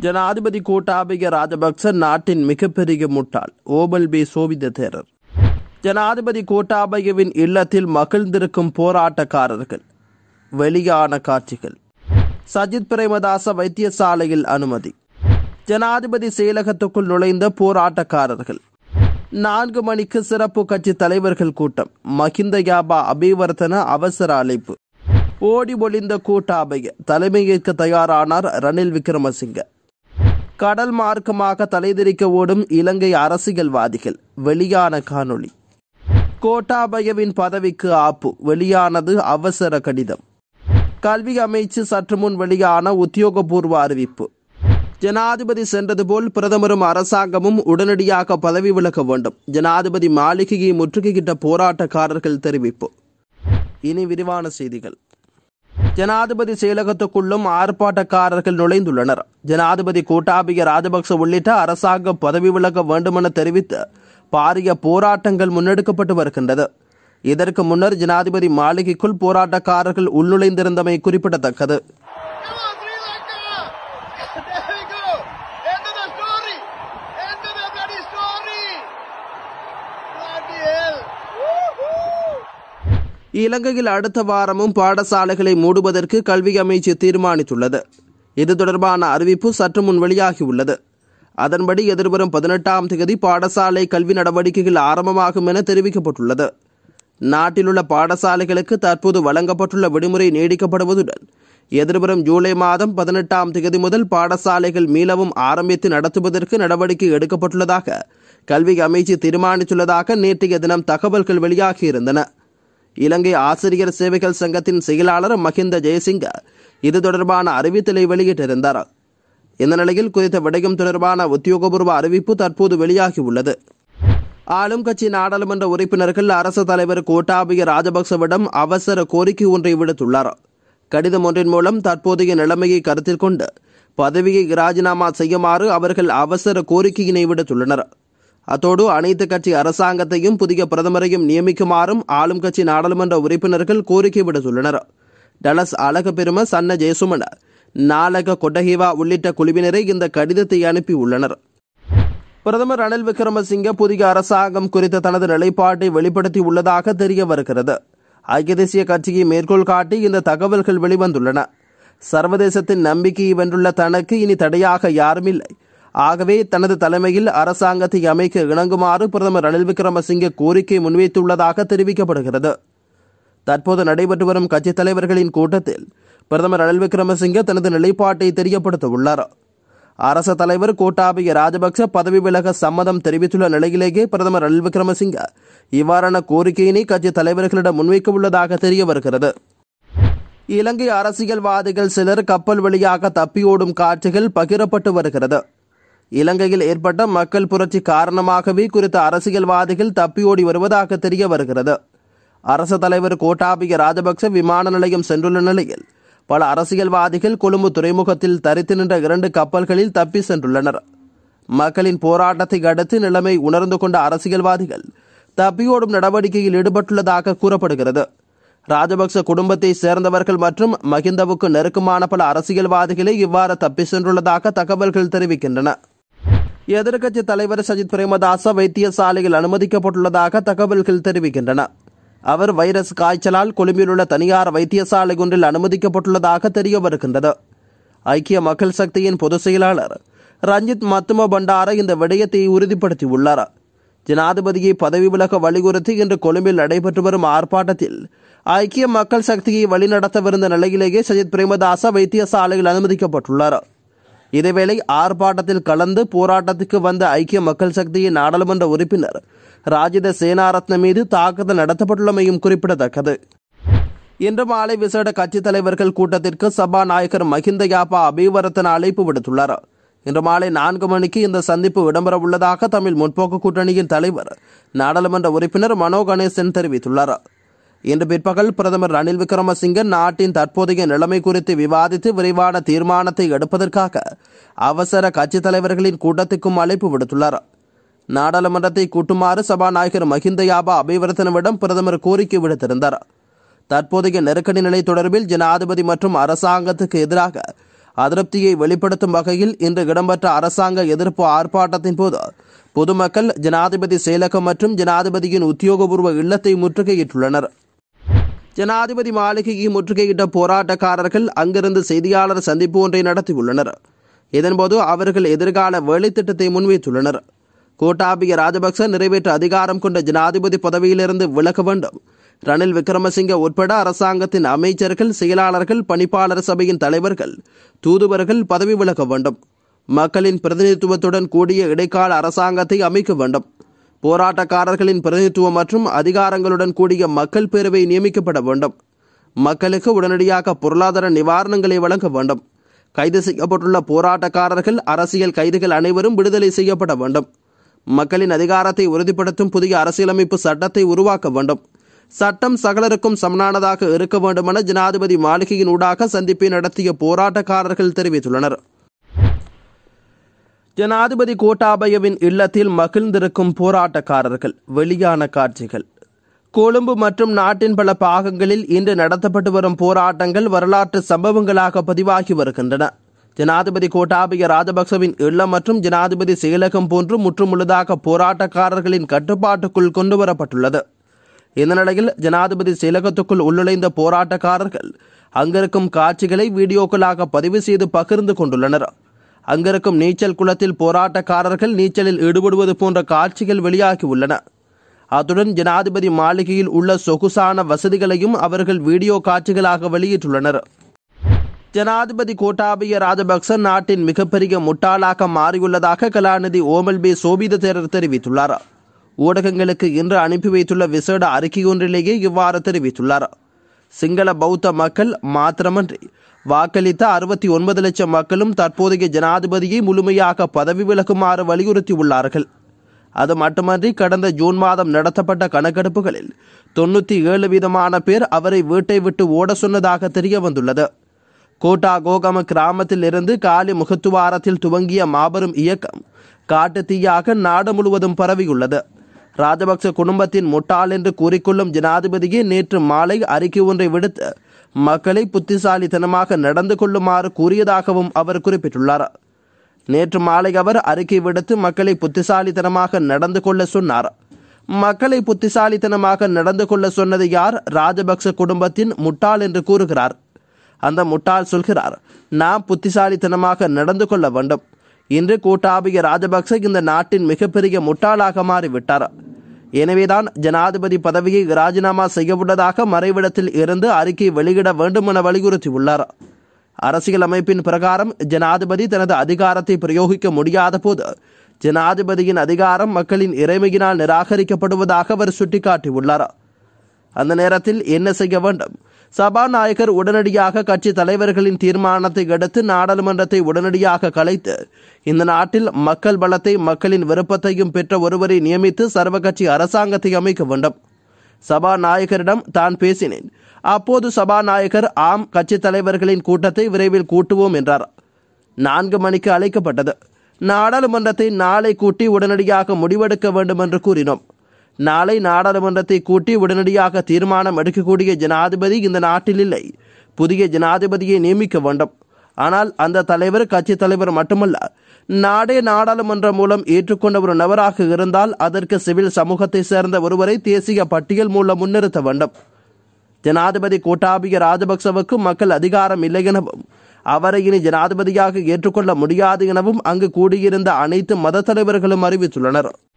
ஜனாதிபதி கோட்டாபய ராஜபக்ச நாட்டின் மிகப்பெரிய முட்டாள் ஓபல் பி சோபித தேரர் ஜனாதிபதி கோட்டாபயவின் இல்லத்தில் மகிழ்ந்திருக்கும் போராட்டக்காரர்கள் வெளியான காட்சிகள் சஜித் பிரேமதாச வைத்தியசாலையில் அனுமதி ஜனாதிபதி செயலகத்துக்குள் நுழைந்த போராட்டக்காரர்கள் நான்கு மணிக்கு சிறப்பு கட்சி தலைவர்கள் கூட்டம் மகிந்த யாபா அபிவர்த்தன அவசர அழைப்பு ஓடி ஒளிந்த கூட்டாபய தலைமையேற்க தயாரானார் ரணில் விக்ரமசிங்க கடல் மார்க்கமாக தலைதிரிக்க ஓடும் இலங்கை அரசியல்வாதிகள் வெளியான காணொளி கோட்டாபயவின் பதவிக்கு ஆப்பு வெளியானது அவசர கடிதம் கல்வி அமைச்சு சற்று முன் வெளியான உத்தியோகபூர்வ அறிவிப்பு ஜனாதிபதி சென்றது போல் பிரதமரும் அரசாங்கமும் உடனடியாக பதவி விலக வேண்டும் ஜனாதிபதி மாளிகையை முற்றுகையிட்ட போராட்டக்காரர்கள் தெரிவிப்பு இனி விரிவான செய்திகள் ஜனாதிபதி செயலகத்துக்குள்ளும் ஆர்ப்பாட்டக்காரர்கள் நுழைந்துள்ளனர் ஜனாதிபதி கோட்டாபய ராஜபக்ச உள்ளிட்ட அரசாங்கம் பதவி விலக வேண்டுமென தெரிவித்து பாரிய போராட்டங்கள் முன்னெடுக்கப்பட்டு வருகின்றது இதற்கு முன்னர் ஜனாதிபதி மாளிகைக்குள் போராட்டக்காரர்கள் உள்நுழைந்திருந்தமை குறிப்பிடத்தக்கது Come on, Sri Lanka! There we go! End of the story! End of the bloody story! Bloody hell! Woohoo! இலங்கையில் அடுத்த வாரமும் பாடசாலைகளை மூடுவதற்கு கல்வி அமைச்சு தீர்மானித்துள்ளது இது தொடர்பான அறிவிப்பு சற்று முன் வெளியாகியுள்ளது அதன்படி எதிர்வரும் பதினெட்டாம் தேதி பாடசாலை கல்வி நடவடிக்கைகள் ஆரம்பமாகும் என தெரிவிக்கப்பட்டுள்ளது நாட்டிலுள்ள பாடசாலைகளுக்கு தற்போது வழங்கப்பட்டுள்ள விடுமுறை நீடிக்கப்படுவதுடன் எதிர்வரும் ஜூலை மாதம் பதினெட்டாம் தேதி முதல் பாடசாலைகள் மீளவும் ஆரம்பித்து நடத்துவதற்கு நடவடிக்கை எடுக்கப்பட்டுள்ளதாக கல்வி அமைச்சு தீர்மானித்துள்ளதாக நேற்றைய தினம் தகவல்கள் வெளியாகியிருந்தன இலங்கை ஆசிரியர் சேவைகள் சங்கத்தின் செயலாளர் மஹிந்த ஜெயசிங்க இது தொடர்பான அறிவித்தலை வெளியிட்டிருந்தார் இந்த நிலையில் குறித்த விடயம் தொடர்பான உத்தியோகபூர்வ அறிவிப்பு தற்போது வெளியாகியுள்ளது ஆளும் கட்சி நாடாளுமன்ற உறுப்பினர்கள் அரசு தலைவர் கோட்டாபய ராஜபக்சவிடம் அவசர கோரிக்கை ஒன்றை விடுத்துள்ளார் கடிதம் ஒன்றின் மூலம் தற்போதைய நிலைமையை கருத்தில் கொண்டு பதவியை ராஜினாமா செய்யுமாறு அவர்கள் அவசர கோரிக்கையினை விடுத்துள்ளனர் அத்தோடு அனைத்து கட்சி அரசாங்கத்தையும் புதிய பிரதமரையும் நியமிக்குமாறும் ஆளும் கட்சி நாடாளுமன்ற உறுப்பினர்கள் கோரிக்கை விடுத்துள்ளனர் டலஸ் அழகப்பெரும சன்ன ஜெயசுமன நாளக கொட்டஹிவா உள்ளிட்ட குழுவினரை இந்த கடிதத்தை அனுப்பியுள்ளனர் பிரதமர் ரணில் விக்ரமசிங்க புதிய அரசாங்கம் குறித்த தனது நிலைப்பாட்டை வெளிப்படுத்தி உள்ளதாக தெரிய வருகிறது ஐக்கிய தேசிய கட்சியை மேற்கோள் காட்டி இந்த தகவல்கள் வெளிவந்துள்ளன சர்வதேசத்தின் நம்பிக்கையை வென்றுள்ள தனக்கு இனி தடையாக யாருமில்லை ஆகவே தனது தலைமையில் அரசாங்கத்தை அமைக்க இணங்குமாறு பிரதமர் ரணில் விக்ரமசிங்கே கோரிக்கை முன்வைத்துள்ளதாக தெரிவிக்கப்படுகிறது தற்போது நடைபெற்று வரும் கட்சித் தலைவர்களின் கூட்டத்தில் பிரதமர் ரணில் விக்ரமசிங்கே தனது நிலைப்பாட்டை தெரியப்படுத்த உள்ளார் அரச தலைவர் கோட்டாபய ராஜபக்ச பதவி விலக சம்மதம் தெரிவித்துள்ள நிலையிலேயே பிரதமர் ரணில் விக்ரமசிங்க இவ்வாறான கோரிக்கையினை கட்சி தலைவர்களிடம் முன்வைக்க உள்ளதாக தெரிய வருகிறது இலங்கை அரசியல்வாதிகள் சிலர் கப்பல் வழியாக தப்பியோடும் காட்சிகள் பகிரப்பட்டு வருகிறது இலங்கையில் ஏற்பட்ட மக்கள் புரட்சி காரணமாகவே குறித்த அரசியல்வாதிகள் தப்பியோடி வருவதாக தெரிய வருகிறது அரசு தலைவர் கோட்டாபய ராஜபக்ச விமான நிலையம் சென்றுள்ள நிலையில் பல அரசியல்வாதிகள் கொழும்பு துறைமுகத்தில் தரித்து நின்ற இரண்டு கப்பல்களில் தப்பி சென்றுள்ளனர் மக்களின் போராட்டத்தை அடுத்து நிலைமை உணர்ந்து கொண்ட அரசியல்வாதிகள் தப்பியோடும் நடவடிக்கையில் ஈடுபட்டுள்ளதாக கூறப்படுகிறது ராஜபக்ச குடும்பத்தை சேர்ந்தவர்கள் மற்றும் மகிந்தவுக்கு நெருக்கமான பல அரசியல்வாதிகளே இவ்வாறு தப்பி சென்றுள்ளதாக தகவல்கள் தெரிவிக்கின்றன எதிர்க்கட்சி தலைவர் சஜித் பிரேமதாச வைத்தியசாலையில் அனுமதிக்கப்பட்டுள்ளதாக தகவல்கள் தெரிவிக்கின்றன அவர் வைரஸ் காய்ச்சலால் கொழும்பில் உள்ள தனியார் வைத்தியசாலை ஒன்றில் அனுமதிக்கப்பட்டுள்ளதாக தெரிய வருகின்றது ஐக்கிய மக்கள் சக்தியின் பொதுச் செயலாளர் ரஞ்சித் மத்தும பண்டார இந்த விடயத்தை உறுதிப்படுத்தியுள்ளார் ஜனாதிபதியை பதவி விலக வலியுறுத்தி இன்று கொழும்பில் நடைபெற்று வரும் ஆர்ப்பாட்டத்தில் ஐக்கிய மக்கள் சக்தியை வழிநடத்தவிருந்த நிலையிலேயே சஜித் பிரேமதாச வைத்தியசாலையில் அனுமதிக்கப்பட்டுள்ளார் இதேவேளை ஆர்ப்பாட்டத்தில் கலந்து போராட்டத்துக்கு வந்த ஐக்கிய மக்கள் சக்தியின் நாடாளுமன்ற உறுப்பினர் ராஜித சேனாரத்ன மீது தாக்குதல் நடத்தப்பட்டுள்ளமையும் குறிப்பிடத்தக்கது இன்று மாலை விசேட கட்சித் தலைவர்கள் கூட்டத்திற்கு சபாநாயகர் மஹிந்த யாப்பா அபிவர்த்தன அழைப்பு விடுத்துள்ளார் இன்று மாலை நான்கு மணிக்கு இந்த சந்திப்பு இடம்பெற உள்ளதாக தமிழ் முற்போக்கு கூட்டணியின் தலைவர் நாடாளுமன்ற உறுப்பினர் மனோ கணேசன் தெரிவித்துள்ளார் இன்று பிற்பகல் பிரதமர் ரணில் விக்ரமசிங்க நாட்டின் தற்போதைய நிலைமை குறித்து விவாதித்து விரைவான தீர்மானத்தை எடுப்பதற்காக அவசர கட்சித் தலைவர்களின் கூட்டத்துக்கும் அழைப்பு விடுத்துள்ளார் நாடாளுமன்றத்தை கூட்டுமாறு சபாநாயகர் மஹிந்த யாபா அபிவர்த்தனவிடம் பிரதமர் கோரிக்கை விடுத்திருந்தார் தற்போதைய நெருக்கடி நிலை தொடர்பில் ஜனாதிபதி மற்றும் அரசாங்கத்துக்கு எதிராக அதிருப்தியை வெளிப்படுத்தும் வகையில் இன்று இடம்பெற்ற அரசாங்க எதிர்ப்பு ஆர்ப்பாட்டத்தின் போது பொதுமக்கள் ஜனாதிபதி செயலகம் மற்றும் ஜனாதிபதியின் உத்தியோகபூர்வ இல்லத்தை முற்றுகையிட்டுள்ளனர் ஜனாதிபதி மாளிகையை முற்றுகையிட்ட போராட்டக்காரர்கள் அங்கிருந்து செய்தியாளர் சந்திப்பு ஒன்றை நடத்தியுள்ளனர் இதன்போது அவர்கள் எதிர்கால வேலைத்திட்டத்தை முன்வைத்துள்ளனர் கோட்டாபிய ராஜபக்ச நிறைவேற்ற அதிகாரம் கொண்ட ஜனாதிபதி பதவியிலிருந்து விலக வேண்டும் ரணில் விக்ரமசிங்க உட்பட அரசாங்கத்தின் அமைச்சர்கள் செயலாளர்கள் பணிப்பாளர் சபையின் தலைவர்கள் தூதுவர்கள் பதவி விலக வேண்டும் மக்களின் பிரதிநிதித்துவத்துடன் கூடிய இடைக்கால அரசாங்கத்தை அமைக்க வேண்டும் போராட்டக்காரர்களின் பிரதிநிதித்துவம் மற்றும் அதிகாரங்களுடன் கூடிய மக்கள் பேரவை நியமிக்கப்பட வேண்டும் மக்களுக்கு உடனடியாக பொருளாதார நிவாரணங்களை வழங்க வேண்டும் கைது செய்யப்பட்டுள்ள போராட்டக்காரர்கள் அரசியல் கைதிகள் அனைவரும் விடுதலை செய்யப்பட வேண்டும் மக்களின் அதிகாரத்தை உறுதிப்படுத்தும் புதிய அரசியலமைப்பு சட்டத்தை உருவாக்க வேண்டும் சட்டம் சகலருக்கும் சமனானதாக இருக்க வேண்டும் என ஜனாதிபதி மாளிகையின் ஊடாக சந்திப்பை நடத்திய போராட்டக்காரர்கள் தெரிவித்துள்ளனர் ஜனாதிபதி கோட்டாபயவின் இல்லத்தில் மகிழ்ந்திருக்கும் போராட்டக்காரர்கள் வெளியான காட்சிகள் கொழும்பு மற்றும் நாட்டின் பல பாகங்களில் இன்று நடத்தப்பட்டு வரும் போராட்டங்கள் வரலாற்று சம்பவங்களாக பதிவாகி வருகின்றன ஜனாதிபதி கோட்டாபய ராஜபக்சவின் இல்லம் மற்றும் ஜனாதிபதி செயலகம் போன்று முற்றுமுழுதாக போராட்டக்காரர்களின் கட்டுப்பாட்டுக்குள் கொண்டுவரப்பட்டுள்ளது இந்த நிலையில் ஜனாதிபதி செயலகத்துக்குள் உள்ளுழைந்த போராட்டக்காரர்கள் அங்கிருக்கும் காட்சிகளை வீடியோக்களாக பதிவு செய்து பகிர்ந்து கொண்டுள்ளனர் அங்கிருக்கும் நீச்சல் குளத்தில் போராட்டக்காரர்கள் நீச்சலில் ஈடுபடுவது போன்ற காட்சிகள் வெளியாகி உள்ளன அத்துடன் ஜனாதிபதி மாளிகையில் உள்ள சொகுசான வசதிகளையும் அவர்கள் வீடியோ காட்சிகளாக வெளியிட்டுள்ளனர் ஜனாதிபதி கோட்டாபய ராஜபக்ச நாட்டின் மிகப்பெரிய முட்டாளாக மாறியுள்ளதாக கலாநிதி ஓமல்பே சோபித தேரர் தெரிவித்துள்ளார் ஊடகங்களுக்கு இன்று அனுப்பி வைத்துள்ள விசேட அறிக்கையொன்றிலேயே இவ்வாறு தெரிவித்துள்ளார் சிங்கள பௌத்த மக்கள் மாத்திரமன்றி வாக்களித்த அறுபத்தி ஒன்பது லட்சம் மக்களும் தற்போதைய ஜனாதிபதியை முழுமையாக பதவி விலகுமாறு வலியுறுத்தியுள்ளார்கள் அது மட்டுமன்றி கடந்த ஜூன் மாதம் நடத்தப்பட்ட கணக்கெடுப்புகளில் தொண்ணூற்றி ஏழு வீதமான பேர் அவரை வீட்டை விட்டு ஓட சொன்னதாக தெரிய வந்துள்ளது கோட்டா கோகம கிராமத்தில் இருந்து காலி முகத்துவாரத்தில் துவங்கிய மாபெரும் இயக்கம் காட்டு தீயாக நாடு முழுவதும் பரவியுள்ளது ராஜபக்ச குடும்பத்தின் முட்டாள் என்று கூறிக்கொள்ளும் ஜனாதிபதியே நேற்று மாலை அறிக்கை ஒன்றை விடுத்து மக்களை புத்திசாலித்தனமாக நடந்து கொள்ளுமாறு கூறியதாகவும் அவர் குறிப்பிட்டுள்ளார் நேற்று மாலை அவர் அறிக்கை விடுத்து மக்களை புத்திசாலித்தனமாக நடந்து கொள்ள சொன்னார் மக்களை புத்திசாலித்தனமாக நடந்து கொள்ள சொன்னது யார் ராஜபக்ச குடும்பத்தின் முட்டாள் என்று கூறுகிறார் அந்த முட்டாள் சொல்கிறார் நாம் புத்திசாலித்தனமாக நடந்து கொள்ள வேண்டும் இன்று கூட்டாபிய ராஜபக்ச இந்த நாட்டின் மிகப்பெரிய முட்டாளாக மாறிவிட்டார் எனவேதான் ஜனாதிபதி பதவியை ராஜினாமா செய்யவுள்ளதாக மறைவிடத்தில் இருந்து அறிக்கை வெளியிட வேண்டும் என வலியுறுத்தியுள்ளார் அரசியலமைப்பின் பிரகாரம் ஜனாதிபதி தனது அதிகாரத்தை பிரயோகிக்க முடியாத போது ஜனாதிபதியின் அதிகாரம் மக்களின் இறைமையினால் நிராகரிக்கப்படுவதாக அவர் சுட்டிக்காட்டியுள்ளார் அந்த நேரத்தில் என்ன செய்ய வேண்டும் சபாநாயகர் உடனடியாக கட்சி தலைவர்களின் தீர்மானத்தை அடுத்து நாடாளுமன்றத்தை உடனடியாக கலைத்து இந்த நாட்டில் மக்கள் பலத்தை மக்களின் விருப்பத்தையும் பெற்ற ஒருவரை நியமித்து சர்வகட்சி அரசாங்கத்தை அமைக்க வேண்டும் சபாநாயகரிடம் தான் பேசினேன் அப்போது சபாநாயகர் ஆம் கட்சி தலைவர்களின் கூட்டத்தை விரைவில் கூட்டுவோம் என்றார் நான்கு மணிக்கு அழைக்கப்பட்டது நாடாளுமன்றத்தை நாளை கூட்டி உடனடியாக முடிவெடுக்க வேண்டும் என்று கூறினோம் நாளை நாடாளுமன்றத்தை கூட்டி உடனடியாக தீர்மானம் எடுக்கக்கூடிய ஜனாதிபதி இந்த நாட்டில் இல்லை புதிய ஜனாதிபதியை நியமிக்க வேண்டும் ஆனால் அந்த தலைவர் கட்சி தலைவர் மட்டுமல்ல நாடே நாடாளுமன்றம் மூலம் ஏற்றுக்கொண்ட ஒரு நபராக இருந்தால் அதற்கு சிவில் சமூகத்தை சேர்ந்த ஒருவரை தேசிய பட்டியல் மூலம் முன்னிறுத்த வேண்டும் ஜனாதிபதி கோட்டாபிய ராஜபக்சவுக்கு மக்கள் அதிகாரம் இல்லை எனவும் அவரை இனி ஜனாதிபதியாக ஏற்றுக்கொள்ள முடியாது எனவும் அங்கு கூடியிருந்த அனைத்து மத தலைவர்களும் அறிவித்துள்ளனர்